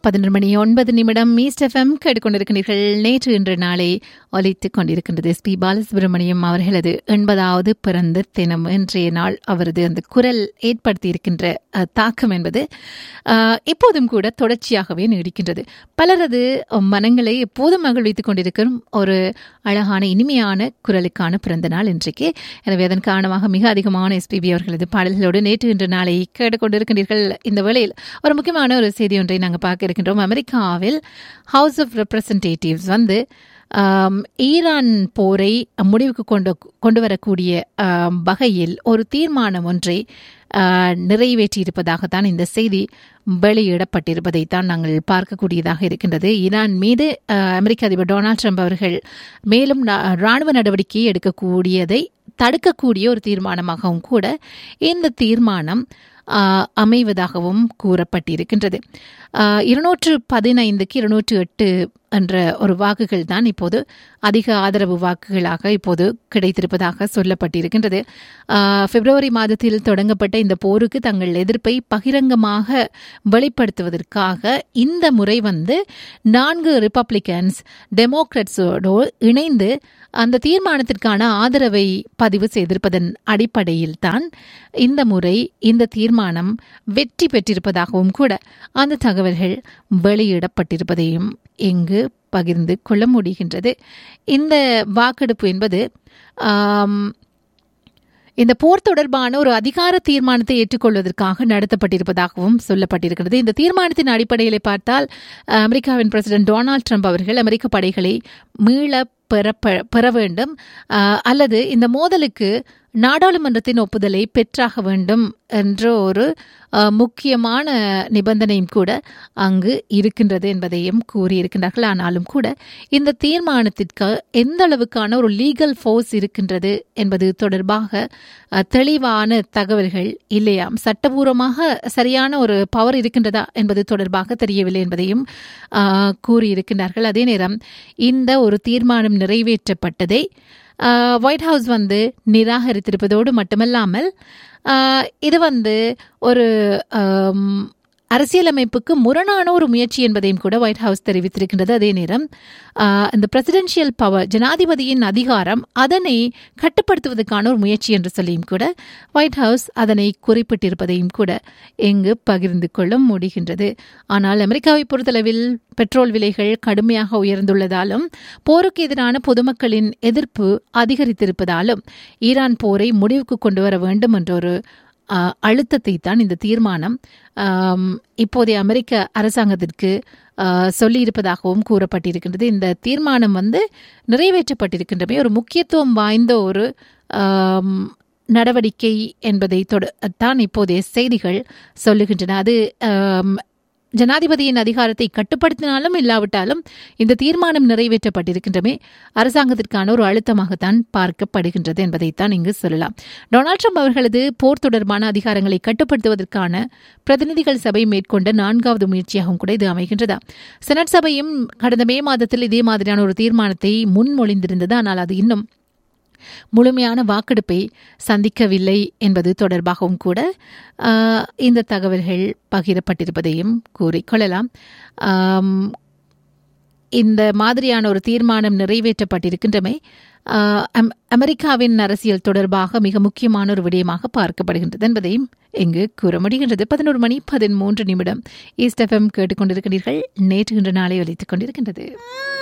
பதினொரு மணி ஒன்பது நிமிடம் ஈஸ்ட் எஃப்எம் கேட்டுக்கொண்டிருக்கிறீர்கள் நேற்று இன்று நாளை ஒலித்துக் கொண்டிருக்கின்றது எஸ் பி பாலசுப்ரமணியம் அவர்களது எண்பதாவது பிறந்த தினம் இன்றைய நாள் அவரது அந்த குரல் ஏற்படுத்தி இருக்கின்ற அஹ், தாக்கம் என்பது அஹ், இப்போதும் கூட தொடர்ச்சியாகவே நீடிக்கின்றது பலரது மனங்களை எப்போதும் மகிழ்வித்துக் கொண்டிருக்கும் ஒரு அழகான இனிமையான குரலுக்கான பிறந்த நாள் இன்றைக்கு எனவே அதன் காரணமாக மிக அதிகமான எஸ்பிபி அவர்களது பாடல்களோடு நேற்று இன்று நாளை கேட்டுக்கொண்டிருக்கின்றீர்கள் இந்த வேளையில் ஒரு முக்கியமான ஒரு செய்தி ஒன்றை நாங்கள் பார்க்க இருக்கின்றோம் அமெரிக்காவில் ஹவுஸ் ஆஃப் ரெப்ரசன்டேட்டிவ்ஸ் வந்து ஆம், ஈரான் போரை முடிவுக்கு கொண்டு கொண்டு வரக்கூடிய ஆம், வகையில் ஒரு தீர்மானம் ஒன்றை ஆ, நிறைவேற்றியிருப்பதாகத்தான் இந்த செய்தி வெளியிடப்பட்டிருப்பதைத்தான் நாங்கள் பார்க்கக்கூடியதாக இருக்கின்றது ஈரான் மீது ஆ, அமெரிக்க அதிபர் டொனால்ட் ட்ரம்ப் அவர்கள் மேலும் நா- ராணுவ நடவடிக்கை எடுக்கக்கூடியதை தடுக்கக்கூடிய ஒரு தீர்மானமாகவும் கூட இந்த தீர்மானம் ஆ, அமைவதாகவும் கூறப்பட்டிருக்கின்றது ஆ, இருநூற்று பதினைந்துக்கு இருநூற்று எட்டு என்ற ஒரு வாக்குகள் தான் இப்போது அதிக ஆதரவு வாக்குகளாக இப்போது கிடைத்திருப்பதாக சொல்லப்பட்டிருக்கின்றது ஆ, பிப்ரவரி மாதத்தில் தொடங்கப்பட்ட இந்த போருக்கு தங்கள் எதிர்ப்பை பகிரங்கமாக வெளிப்படுத்துவதற்காக இந்த முறை வந்து நான்கு ரிப்பப்ளிகன்ஸ் டெமோக்ராட்ஸோடு இணைந்து அந்த தீர்மானத்திற்கான ஆதரவை பதிவு செய்திருப்பதன் அடிப்படையில் தான் இந்த முறை இந்த தீர்மானம் வெற்றி பெற்றிருப்பதாகவும் கூட அந்த தகவல்கள் வெளியிடப்பட்டிருப்பதையும் இங்கு பகிர்ந்து கொள்ள முடிகின்றது இந்த வாக்கெடுப்பு என்பது ஆம், இந்த போர் தொடர்பான ஒரு அதிகார தீர்மானத்தை ஏற்றுக்கொள்வதற்காக நடத்தப்பட்டிருப்பதாகவும் சொல்லப்பட்டிருக்கிறது இந்த தீர்மானத்தின் அடிப்படையில் பார்த்தால் அஹ், அமெரிக்காவின் பிரசிடென்ட் டொனால்ட் ட்ரம்ப் அவர்கள் அமெரிக்க படைகளை மீள பெறப்ப பெற வேண்டும் அஹ், அல்லது இந்த மோதலுக்கு நாடாளுமன்றத்தின் ஒப்புதலை பெற்றாக வேண்டும் என்ற ஒரு அஹ், முக்கியமான நிபந்தனையும் கூட அங்கு இருக்கின்றது என்பதையும் கூறியிருக்கின்றார்கள் ஆனாலும் கூட இந்த தீர்மானத்திற்கு எந்த அளவுக்கான ஒரு லீகல் ஃபோர்ஸ் இருக்கின்றது என்பது தொடர்பாக அஹ், தெளிவான தகவல்கள் இல்லையாம் சட்டபூர்வமாக சரியான ஒரு பவர் இருக்கின்றதா என்பது தொடர்பாக தெரியவில்லை என்பதையும் அஹ், கூறியிருக்கின்றார்கள் அதே நேரம் இந்த ஒரு தீர்மானம் நிறைவேற்றப்பட்டதை அஹ், ஒயிட் ஹவுஸ் வந்து நிராகரித்திருப்பதோடு மட்டுமல்லாமல் அஹ், இது வந்து ஒரு அம், அரசியலமைப்புக்கு முரணான ஒரு முயற்சி என்பதையும் கூட ஒயிட் ஹவுஸ் தெரிவித்திருக்கின்றது அதே நேரம் ஆஹ், இந்த பிரசிடென்ஷியல் பவர் ஜனாதிபதியின் அதிகாரம் அதனை கட்டுப்படுத்துவதற்கான ஒரு முயற்சி என்று சொல்லியும் கூட ஒயிட் ஹவுஸ் அதனை குறிப்பிட்டிருப்பதையும் கூட இங்கு பகிர்ந்து கொள்ள முடிகின்றது ஆனால் அமெரிக்காவை பொறுத்தளவில் பெட்ரோல் விலைகள் கடுமையாக உயர்ந்துள்ளதாலும் போருக்கு எதிரான பொதுமக்களின் எதிர்ப்பு அதிகரித்திருப்பதாலும் ஈரான் போரை முடிவுக்கு கொண்டு வர வேண்டும் என்ற ஒரு ஆஹ், அழுத்தத்தை தான் இந்த தீர்மானம் ஆம், இப்போதைய அமெரிக்க அரசாங்கத்திற்கு ஆஹ், சொல்லியிருப்பதாகவும் கூறப்பட்டிருக்கின்றது இந்த தீர்மானம் வந்து நிறைவேற்றப்பட்டிருக்கின்றமே ஒரு முக்கியத்துவம் வாய்ந்த ஒரு ஆம், நடவடிக்கை என்பதை தொட தான் இப்போதைய செய்திகள் சொல்லுகின்றன அது ஆம், ஜனாதிபதியின் அதிகாரத்தை கட்டுப்படுத்தினாலும் இல்லாவிட்டாலும் இந்த தீர்மானம் நிறைவேற்றப்பட்டிருக்கின்றமே அரசாங்கத்திற்கான ஒரு அழுத்தமாகத்தான் பார்க்கப்படுகின்றது என்பதைத்தான் இங்கு சொல்லலாம் டொனால்ட் ட்ரம்ப் அவர்களது போர் தொடர்பான அதிகாரங்களை கட்டுப்படுத்துவதற்கான பிரதிநிதிகள் சபை மேற்கொண்ட நான்காவது முயற்சியாகவும் கூட இது அமைகின்றதா செனட் சபையும் கடந்த மே மாதத்தில் இதே மாதிரியான ஒரு தீர்மானத்தை முன்மொழிந்திருந்தது ஆனால் அது இன்னும் முழுமையான வாக்கெடுப்பை சந்திக்கவில்லை என்பது தொடர்பாகவும் கூட ஆஹ், இந்த தகவல்கள் பகிரப்பட்டிருப்பதையும் கூறிக்கொள்ளலாம் ஆம், இந்த மாதிரியான ஒரு தீர்மானம் நிறைவேற்றப்பட்டிருக்கின்றமை ஆஹ், அம்- அமெரிக்காவின் அரசியல் தொடர்பாக மிக முக்கியமான ஒரு விடயமாக பார்க்கப்படுகின்றது என்பதையும் இங்கு கூற முடிகின்றது பதினோரு மணி பதிமூன்று நிமிடம் ஈஸ்ட் எஃப்எம் கேட்டுக்கொண்டிருக்கிறீர்கள் நேற்று இன்று நாளை ஒலித்துக் கொண்டிருக்கின்றது